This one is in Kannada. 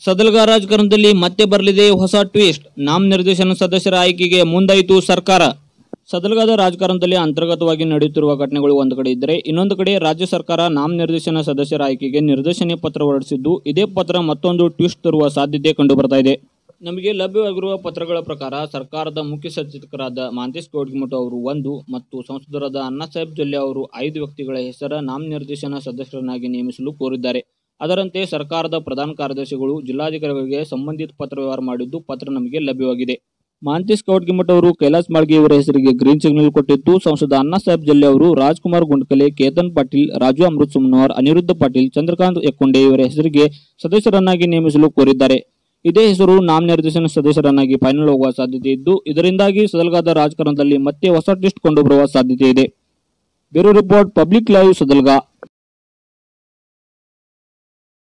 ಸದಲ್ಗ ರಾಜಕಾರಣದಲ್ಲಿ ಮತ್ತೆ ಬರಲಿದೆ ಹೊಸ ಟ್ವಿಸ್ಟ್ ನಾಮ ನಿರ್ದೇಶನ ಸದಸ್ಯರ ಆಯ್ಕೆಗೆ ಮುಂದಾಯಿತು ಸರ್ಕಾರ ಸದಲ್ಗಾದ ರಾಜಕಾರಣದಲ್ಲಿ ಅಂತರ್ಗತವಾಗಿ ನಡೆಯುತ್ತಿರುವ ಘಟನೆಗಳು ಒಂದು ಕಡೆ ಇದ್ದರೆ ಇನ್ನೊಂದು ಕಡೆ ರಾಜ್ಯ ಸರ್ಕಾರ ನಾಮ ನಿರ್ದೇಶನ ಸದಸ್ಯರ ಆಯ್ಕೆಗೆ ನಿರ್ದೇಶನ ಪತ್ರ ಹೊರಡಿಸಿದ್ದು ಇದೇ ಪತ್ರ ಮತ್ತೊಂದು ಟ್ವಿಸ್ಟ್ ತರುವ ಸಾಧ್ಯತೆ ಕಂಡು ಬರ್ತಾ ಇದೆ ನಮಗೆ ಲಭ್ಯವಾಗಿರುವ ಪತ್ರಗಳ ಪ್ರಕಾರ ಸರ್ಕಾರದ ಮುಖ್ಯ ಸಚೇತಕರಾದ ಮಾಂತೇಶ್ ಗೌಡ್ಗಿಮಠ ಅವರು ಒಂದು ಮತ್ತು ಸಂಸದರಾದ ಅಣ್ಣಾಸಾಹೇಬ್ ಜೊಲ್ಲೆ ಅವರು ಐದು ವ್ಯಕ್ತಿಗಳ ಹೆಸರ ನಾಮನಿರ್ದೇಶನ ಸದಸ್ಯರನ್ನಾಗಿ ನೇಮಿಸಲು ಕೋರಿದ್ದಾರೆ ಅದರಂತೆ ಸರ್ಕಾರದ ಪ್ರಧಾನ ಕಾರ್ಯದರ್ಶಿಗಳು ಜಿಲ್ಲಾಧಿಕಾರಿಗಳಿಗೆ ಸಂಬಂಧಿತ ಪತ್ರ ವ್ಯವಹಾರ ಮಾಡಿದ್ದು ಪತ್ರ ನಮಗೆ ಲಭ್ಯವಾಗಿದೆ ಮಾಂತೇಶ್ ಕೌಡ್ಗಿಮಠ ಅವರು ಕೈಲಾಸ್ ಮಾಳ್ಗೆ ಇವರ ಹೆಸರಿಗೆ ಗ್ರೀನ್ ಸಿಗ್ನಲ್ ಕೊಟ್ಟಿದ್ದು ಸಂಸದ ಅಣ್ಣಾ ಸಾಹೇಬ್ ಜಲ್ಲೆ ಅವರು ರಾಜ್ಕುಮಾರ್ ಗುಂಡ್ಕಲೆ ಕೇತನ್ ಪಾಟೀಲ್ ರಾಜು ಅಮೃತ್ ಸುಮ್ನವರ್ ಅನಿರುದ್ಧ ಪಾಟೀಲ್ ಚಂದ್ರಕಾಂತ್ ಯಕ್ಕುಂಡೆ ಇವರ ಹೆಸರಿಗೆ ಸದಸ್ಯರನ್ನಾಗಿ ನೇಮಿಸಲು ಕೋರಿದ್ದಾರೆ ಇದೇ ಹೆಸರು ನಾಮನಿರ್ದೇಶನ ಸದಸ್ಯರನ್ನಾಗಿ ಫೈನಲ್ ಹೋಗುವ ಸಾಧ್ಯತೆ ಇದ್ದು ಇದರಿಂದಾಗಿ ಸದಲ್ಗಾದ ರಾಜಕಾರಣದಲ್ಲಿ ಮತ್ತೆ ಹೊಸ ಟ್ವಿಸ್ಟ್ ಕೊಂಡು ಬರುವ ಸಾಧ್ಯತೆ ಇದೆ bureau report public live Sadalga